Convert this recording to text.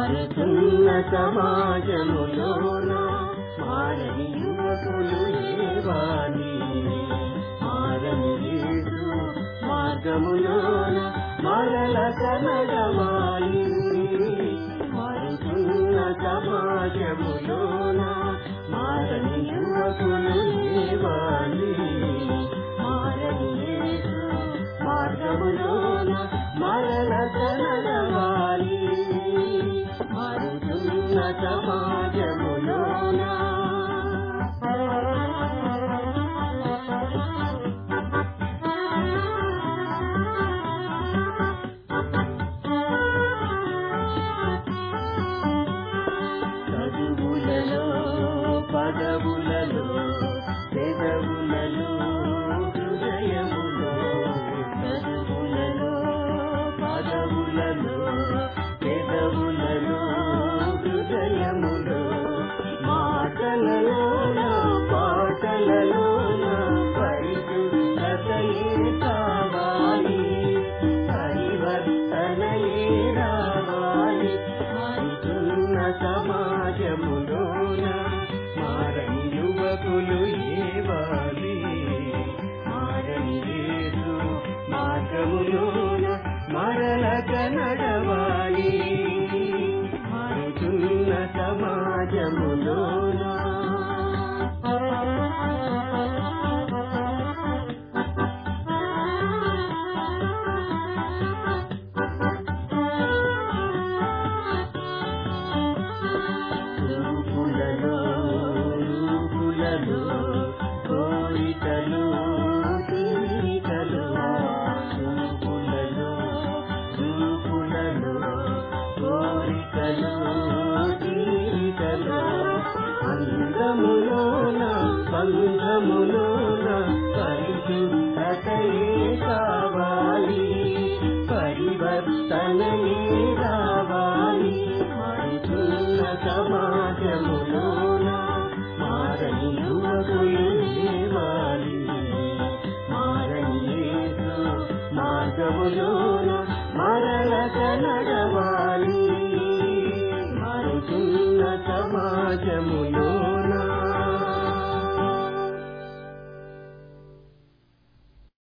మారుతున్న సమాజములోన మారని యువకులు ఏవాలి మారని యేసు మార్గములోన మరల కనడవాలి మారుతున్న సమాజములోన మారని యువకులు ఏవాలి మారని యేసు మార్గములోన మరల కనడవాలి మారుతున్న సమాజములోన చదువులలో పదవులలో పెదవులలో హృదయములో చదువులలో పదవులలో పెదవులలో హృదయములో మాటలలోన పాటలలోన పరిశుద్ధతయే కావాలి పరివర్తనయే రావాలి మారుతున్న సమాజములోన మారని యువకులు ఏవాలి మారని యేసు మార్గములోన మరల కనడవాలి మారుతున్న సమాజములోన రూపులలో రూపులలో కోరికలు తీరికలు రూపులలో రూపులలో కోరికలు తీరికలు అందములోన బంధములోన పరిశుద్ధతయే కావాలి పరివర్తనయే రావాలి మారుతున్న సమాజములోన మారని యువకులు లేవాలి మారని యేసు మార్గములోన మరల కనడవాలి మారుతున్న సమాజములో